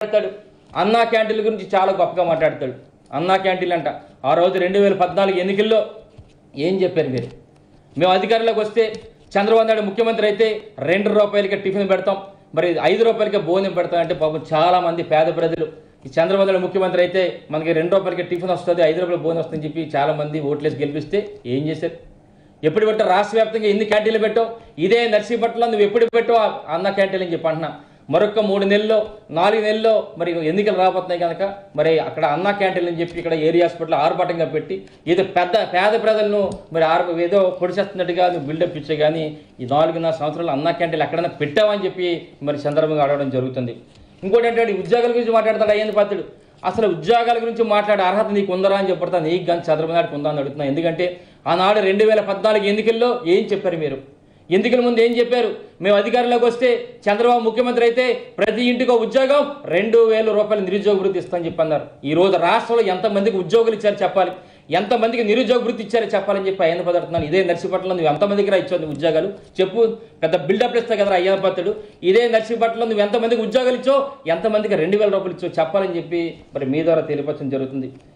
మాట్లాడతాడు అన్నా క్యాంటీన్ల గురించి చాలా గొప్పగా మాట్లాడతాడు అన్నా క్యాంటీన్లు అంట ఆ రోజు రెండు వేల పద్నాలుగు ఎన్నికల్లో ఏం చెప్పారు మీరు మేము అధికారంలోకి వస్తే చంద్రబాబు నాయుడు ముఖ్యమంత్రి అయితే రెండు రూపాయలకే టిఫిన్ పెడతాం మరి ఐదు రూపాయలకే భోజనం పెడతాం అంటే పాపం చాలా మంది పేద ప్రజలు ఈ చంద్రబాబు నాయుడు ముఖ్యమంత్రి అయితే మనకి రెండు రూపాయలకి టిఫిన్ వస్తుంది ఐదు రూపాయల భోజనం వస్తుందని చెప్పి చాలా మంది ఓట్లేసి గెలిపిస్తే ఏం చేశారు ఎప్పుడు పెట్టావు రాష్ట్ర వ్యాప్తంగా ఎన్ని క్యాంటీన్లు పెట్టావు ఇదే నర్సీపట్నంలో నువ్వు ఎప్పుడు పెట్టావు ఆ అన్న క్యాంటీన్ అని చెప్పి అంటున్నా మరొక మూడు నెలల్లో నాలుగు నెలల్లో మరి ఎన్నికలు రాబోతున్నాయి కనుక మరి అక్కడ అన్న క్యాంటీన్ అని చెప్పి ఇక్కడ ఏరియా హాస్పిటల్ ఆర్భాటంగా పెట్టి ఏదో పెద్ద పేద ప్రజలను మరి ఆర్ ఏదో పొడిచేస్తున్నట్టుగా నువ్వు బిల్డప్ ఇచ్చే కానీ ఈ నాలుగున్నర సంవత్సరాలు అన్న క్యాంటీన్లు ఎక్కడైనా పెట్టావని చెప్పి మరి చంద్రబాబు అడగడం జరుగుతుంది ఇంకోటి ఏంటంటే ఈ ఉద్యోగాల గురించి మాట్లాడతాడు అయ్యేంది పాత్రుడు అసలు ఉద్యోగాల గురించి మాట్లాడే అర్హత నీకు ఉందరా అని చెప్తా నీకు కానీ చంద్రబాబు నాయుడు ఉందా అని అడుగుతున్నా ఎందుకంటే ఆనాడు రెండు వేల పద్నాలుగు ఎన్నికల్లో ఏం చెప్పారు మీరు ఎన్నికల ముందు ఏం చెప్పారు మేము అధికారంలోకి వస్తే చంద్రబాబు ముఖ్యమంత్రి అయితే ప్రతి ఇంటికి ఒక ఉద్యోగం రెండు వేల రూపాయలు నిరుద్యోగ వృత్తి ఇస్తామని చెప్పన్నారు ఈ రోజు రాష్ట్రంలో ఎంతమందికి ఉద్యోగులు ఇచ్చారో చెప్పాలి ఎంతమందికి నిరుద్యోగ వృత్తి ఇచ్చారో చెప్పాలని చెప్పి అయ్యన పడుతున్నాను ఇదే నర్సీపట్నంలో నువ్వు ఎంతమందికి రా ఇచ్చావు నువ్వు ఉద్యోగాలు చెప్పు పెద్ద బిల్డప్ ఇస్తావు కదా అయ్యన పత్రుడు ఇదే నర్సీపట్నంలో నువ్వు ఎంతమందికి ఉద్యోగాలు ఇచ్చావు ఎంతమందికి రెండు వేల రూపాయలు ఇచ్చావు చెప్పాలని చెప్పి మరి మీ ద్వారా తెలియపరచడం జరుగుతుంది